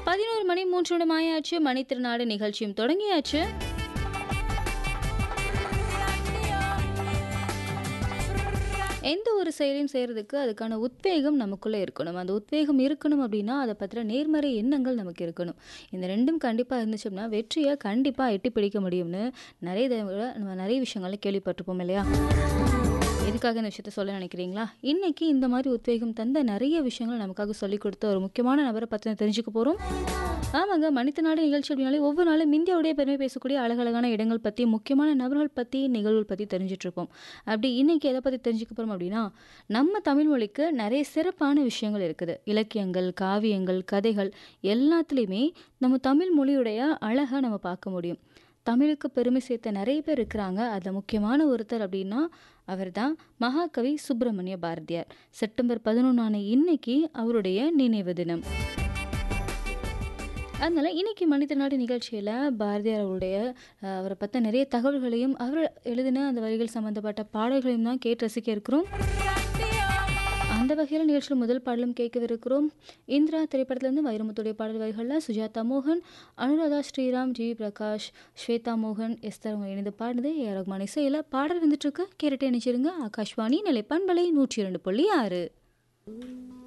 பதினோரு மணி மூன்று நிமிடம் ஆயாச்சு மணித்திருநாடு நிகழ்ச்சியும் தொடங்கியாச்சு எந்த ஒரு செயலையும் செய்கிறதுக்கு அதுக்கான உத்வேகம் நமக்குள்ளே இருக்கணும் அந்த உத்வேகம் இருக்கணும் அப்படின்னா அதை பற்றின நேர்மறை எண்ணங்கள் நமக்கு இருக்கணும் இந்த ரெண்டும் கண்டிப்பாக இருந்துச்சு அப்படின்னா வெற்றியை கண்டிப்பாக எட்டி பிடிக்க முடியும்னு நிறைய தடவை நம்ம நிறைய விஷயங்களை கேள்விப்பட்டிருப்போம் இல்லையா எதுக்காக இந்த விஷயத்த சொல்ல நினைக்கிறீங்களா இன்னைக்கு இந்த மாதிரி உத்வேகம் தந்த நிறைய விஷயங்கள் நமக்காக சொல்லிக் கொடுத்த ஒரு முக்கியமான நபரை பற்றி தெரிஞ்சுக்க போகிறோம் ஆமாங்க மனித நாடு நிகழ்ச்சி அப்படின்னாலே ஒவ்வொரு நாளும் இந்தியாவுடைய பெருமை பேசக்கூடிய அழகழகான இடங்கள் பற்றி முக்கியமான நபர்கள் பற்றி நிகழ்வுகள் பற்றி தெரிஞ்சுட்டு இருப்போம் அப்படி இன்னைக்கு எதை பற்றி தெரிஞ்சுக்க போகிறோம் அப்படின்னா நம்ம தமிழ் மொழிக்கு நிறைய சிறப்பான விஷயங்கள் இருக்குது இலக்கியங்கள் காவியங்கள் கதைகள் எல்லாத்துலேயுமே நம்ம தமிழ் மொழியுடைய அழகை நம்ம பார்க்க முடியும் தமிழுக்கு பெருமை சேர்த்த நிறைய பேர் இருக்கிறாங்க அதில் முக்கியமான ஒருத்தர் அப்படின்னா அவர் தான் மகாகவி சுப்பிரமணிய பாரதியார் செப்டம்பர் பதினொன்றான இன்னைக்கு அவருடைய நினைவு தினம் அதனால இன்னைக்கு மனித நாடு நிகழ்ச்சியில் பாரதியார் அவருடைய அஹ், அவரை பற்ற நிறைய தகவல்களையும் அவர் எழுதின அந்த வரிகள் சம்மந்தப்பட்ட பாடல்களையும் தான் கேட்டு ரசிக்க இருக்கிறோம் அந்த வகையில் நிகழ்ச்சியில் முதல் பாடலும் கேட்கவிருக்கிறோம் இந்திரா திரைப்படத்திலிருந்து வைரமுத்துடைய பாடல் வரிகளில் சுஜாதா மோகன் அனுராதா ஸ்ரீராம் ஜி பிரகாஷ் ஸ்வேதா மோகன் எஸ்தர் அவங்க இணைந்து பாடுது ஏ ஆர் ரஹ்மான் இசையில் பாடல் வந்துட்டு இருக்கு கேட்டுட்டே நினைச்சிருங்க ஆகாஷ்வாணி நிலைப்பான்பலை நூற்றி இரண்டு புள்ளி ஆறு